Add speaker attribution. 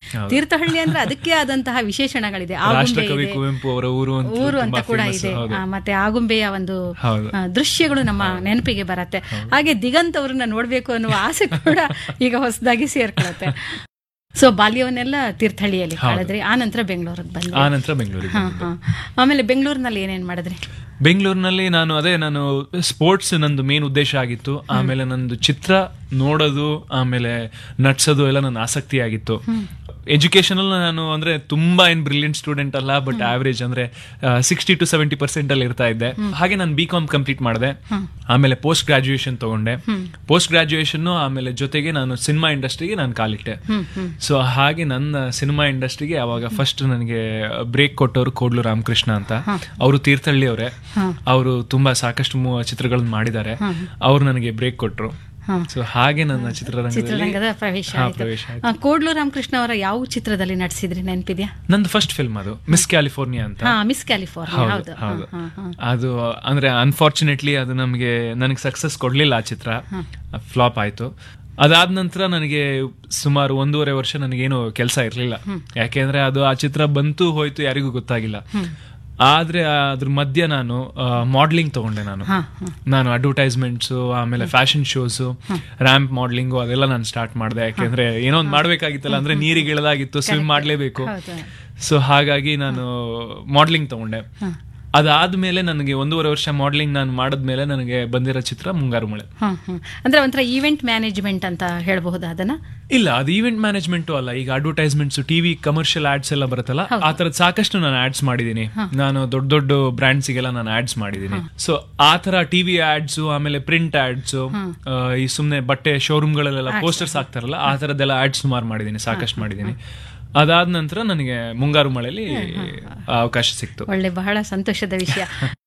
Speaker 1: ತೀರ್ಥಹಳ್ಳಿ ಅಂದ್ರೆ ಅದಕ್ಕೆ ಆದಂತಹ ವಿಶೇಷಣಗಳಿದೆ ಆಗುಂಬೆ
Speaker 2: ರಾಷ್ಟ್ರಕವಿ
Speaker 1: ಇದೆ
Speaker 2: ಕುವೆಂಪು ಅವರ ಊರು ಅಂತ
Speaker 1: ಊರು ಅಂತ
Speaker 2: ತುಂಬಾ
Speaker 1: ಕೂಡ
Speaker 2: famous.
Speaker 1: ಇದೆ
Speaker 2: ಹೌದು.
Speaker 1: ಆ, ಮತ್ತೆ ಆಗುಂಬೆಯ ಒಂದು
Speaker 2: ಹೌದು.
Speaker 1: ಆ, ದೃಶ್ಯಗಳು ನಮ್ಮ ನೆನಪಿಗೆ ಬರತ್ತೆ ಹಾಗೆ ದಿಗಂತ್ ಅವ್ರನ್ನ ನೋಡ್ಬೇಕು ಅನ್ನುವ ಆಸೆ ಕೂಡ ಈಗ ಹೊಸದಾಗಿ ಸೇರ್ಕೊಳತ್ತೆ ಸೊ ಬಾಲ್ಯವನ್ನೆಲ್ಲ ತೀರ್ಥಹಳ್ಳಿಯಲ್ಲಿ ಕಳೆದ್ರಿ ಆ ನಂತರ ಬೆಂಗಳೂರಿಗೆ ಬಂದ್ರಿ
Speaker 2: ಆ ನಂತರ ಬೆಂಗಳೂರಿಗೆ
Speaker 1: ಹಾ ಹಾ ಆಮೇಲೆ ಬೆಂಗಳೂರಿನಲ್ಲಿ ಏನೇನ್ ಮಾಡಿದ್ರಿ
Speaker 2: ಬೆಂಗಳೂರಿನಲ್ಲಿ ನಾನು ಅದೇ ನಾನು ಸ್ಪೋರ್ಟ್ಸ್ ನಂದು ಮೇನ್ ಉದ್ದೇಶ ಆಗಿತ್ತು ಆಮೇಲೆ ನಂದು ಚಿತ್ರ ನೋಡೋದು ಆಮೇಲೆ ನಡ್ಸೋದು ಎಲ್ಲ ನನ್ನ ಆಸಕ್ತಿ ಆಗಿತ್ತು ಎಜುಕೇಶನ್ ನಾನು ಅಂದ್ರೆ ತುಂಬಾ ಏನ್ ಬ್ರಿಲಿಯಂಟ್ ಸ್ಟೂಡೆಂಟ್ ಅಲ್ಲ ಬಟ್ ಆವರೇಜ್ ಅಂದ್ರೆ ಸಿಕ್ಸ್ಟಿ ಟು ಸೆವೆಂಟಿ ಪರ್ಸೆಂಟ್ ಅಲ್ಲಿ ಇರ್ತಾ ಇದ್ದೆ ಹಾಗೆ ನಾನು ಬಿ ಕಾಮ್ ಕಂಪ್ಲೀಟ್ ಮಾಡಿದೆ ಆಮೇಲೆ ಪೋಸ್ಟ್ ಗ್ರಾಜುಯೇಷನ್ ತಗೊಂಡೆ ಪೋಸ್ಟ್ ಗ್ರಾಜುಯೇಷನ್ ಆಮೇಲೆ ಜೊತೆಗೆ ನಾನು ಸಿನಿಮಾ ಇಂಡಸ್ಟ್ರಿಗೆ ನಾನು ಕಾಲಿಟ್ಟೆ ಸೊ ಹಾಗೆ ನನ್ನ ಸಿನಿಮಾ ಇಂಡಸ್ಟ್ರಿಗೆ ಅವಾಗ ಫಸ್ಟ್ ನನಗೆ ಬ್ರೇಕ್ ಕೊಟ್ಟವರು ಕೋಡ್ಲು ರಾಮಕೃಷ್ಣ ಅಂತ ಅವರು ತೀರ್ಥಹಳ್ಳಿ ಅವರೇ ಅವರು ತುಂಬಾ ಸಾಕಷ್ಟು ಮೂ- ಚಿತ್ರಗಳನ್ನ ಮಾಡಿದ್ದಾರೆ ಅವ್ರು ನನಗೆ ಬ್ರೇಕ್ ಕೊಟ್ರು ಸೊ ಹಾಗೆ ನನ್ನ ಚಿತ್ರರಂಗದಲ್ಲಿ
Speaker 1: ಚಿತ್ರರಂಗದ ಪ್ರವೇಶ
Speaker 2: ಹಾ,
Speaker 1: ಆಯ್ತು.
Speaker 2: ಪ್ರವೇಶ ಆಯ್ತು.
Speaker 1: ಆ, ಕೋಡ್ಲು ರಾಮಕೃಷ್ಣ ಅವರ ಯಾವ ಚಿತ್ರದಲ್ಲಿ ನಟಿಸಿದ್ರಿ ನೆನಪಿದ್ಯಾ
Speaker 2: ನಂದು ಫಸ್ಟ್ ಫಿಲ್ಮ್ ಅದು ಮಿಸ್ ಕ್ಯಾಲಿಫೋರ್ನಿಯಾ ಅಂತ
Speaker 1: ಹಾ ಮಿಸ್ ಕ್ಯಾಲಿಫೋರ್ನಿಯಾ ಹೌದು ಹಾ,
Speaker 2: ಹೌದು
Speaker 1: ಹಾ, ಹಾ.
Speaker 2: ಅದು ಅಂದ್ರೆ ಅನ್ಫಾರ್ಚುನೇಟ್ಲಿ ಅದು ನಮಗೆ ನನಗೆ ಸಕ್ಸಸ್ ಕೊಡ್ಲಿಲ್ಲ ಆ ಚಿತ್ರ ಫ್ಲಾಪ್ ಆಯ್ತು ಅದಾದ ನಂತರ ನನಗೆ ಸುಮಾರು ಒಂದೂವರೆ ವರ್ಷ ನನಗೇನು ಕೆಲಸ ಇರಲಿಲ್ಲ ಯಾಕೆಂದ್ರೆ ಅದು ಆ ಚಿತ್ರ ಬಂತು ಹೋಯ್ತು ಯಾರಿಗೂ ಗೊತ್ತಾಗಿಲ್ಲ ಆದ್ರೆ ಅದ್ರ ಮಧ್ಯ ನಾನು ಮಾಡ್ಲಿಂಗ್ ತಗೊಂಡೆ ನಾನು
Speaker 1: ಹಾ, ಹಾ.
Speaker 2: ನಾನು ಅಡ್ವರ್ಟೈಸ್ಮೆಂಟ್ಸ್ ಆಮೇಲೆ ಫ್ಯಾಷನ್ ಶೋಸ್ ರ್ಯಾಂಪ್ ಮಾಡ್ಲಿಂಗು ಅದೆಲ್ಲ ನಾನು ಸ್ಟಾರ್ಟ್ ಮಾಡಿದೆ ಯಾಕೆಂದ್ರೆ ಏನೋ ಒಂದು ಮಾಡ್ಬೇಕಾಗಿತ್ತಲ್ಲ ಅಂದ್ರೆ ನೀರಿಗೆ ಇಳದಾಗಿತ್ತು ಸ್ವಿಮ್ ಮಾಡ್ಲೇಬೇಕು
Speaker 1: ಹೌದು.
Speaker 2: ಸೊ ಹಾಗಾಗಿ ನಾನು ಮಾಡ್ಲಿಂಗ್ ತಗೊಂಡೆ ಅದಾದ್ಮೇಲೆ ನನಗೆ ಒಂದೂವರೆ ವರ್ಷ ಮಾಡ್ಲಿಂಗ್ ನಾನು ಮಾಡಿದ್ಮೇಲೆ ನನಗೆ ಬಂದಿರೋ ಚಿತ್ರ ಮುಂಗಾರು ಮಳೆ
Speaker 1: ಹ್ಮ್, ಹ್ಮ್. ಅಂದ್ರೆ ಒಂಥರ ಈವೆಂಟ್ ಮ್ಯಾನೇಜ್ಮೆಂಟ್ ಅಂತ ಹೇಳಬಹುದು ಅದನ್ನ
Speaker 2: ಇಲ್ಲ ಅದು ಈವೆಂಟ್ ಮ್ಯಾನೇಜ್ಮೆಂಟ್ ಅಲ್ಲ ಈಗ ಅಡ್ವರ್ಟೈಸ್ಮೆಂಟ್ಸ್ ಟಿವಿ ಕಮರ್ಷಿಯಲ್ ಆಡ್ಸ್ ಎಲ್ಲ ಬರುತ್ತಲ್ಲ ಆ ತರದ್ ಸಾಕಷ್ಟು ನಾನು ಆಡ್ಸ್ ಮಾಡಿದೀನಿ ನಾನು ದೊಡ್ಡ ದೊಡ್ಡ ಬ್ರ್ಯಾಂಡ್ಸ್ಗೆಲ್ಲ ನಾನು ಆಡ್ಸ್ ಮಾಡಿದೀನಿ ಸೊ ಆ ತರ ಟಿವಿ ಆಡ್ಸ್ ಆಮೇಲೆ ಪ್ರಿಂಟ್ ಆಡ್ಸ್ ಈ ಸುಮ್ನೆ ಬಟ್ಟೆ ಶೋರೂಮ್ಗಳಲ್ಲೆಲ್ಲ ಪೋಸ್ಟರ್ಸ್ ಹಾಕ್ತಾರಲ್ಲ ಆ ತರದ್ದೆಲ್ಲ ಆಡ್ಸ್ ಸುಮಾರು ಮಾಡಿದೀನಿ ಸಾಕಷ್ಟು ಮಾಡಿದೀನಿ ಅದಾದ ನಂತರ ನನಗೆ ಮುಂಗಾರು ಮಳೆಯಲ್ಲಿ ಅವಕಾಶ ಸಿಕ್ತು
Speaker 1: ಒಳ್ಳೆ ಬಹಳ ಸಂತೋಷದ ವಿಷಯ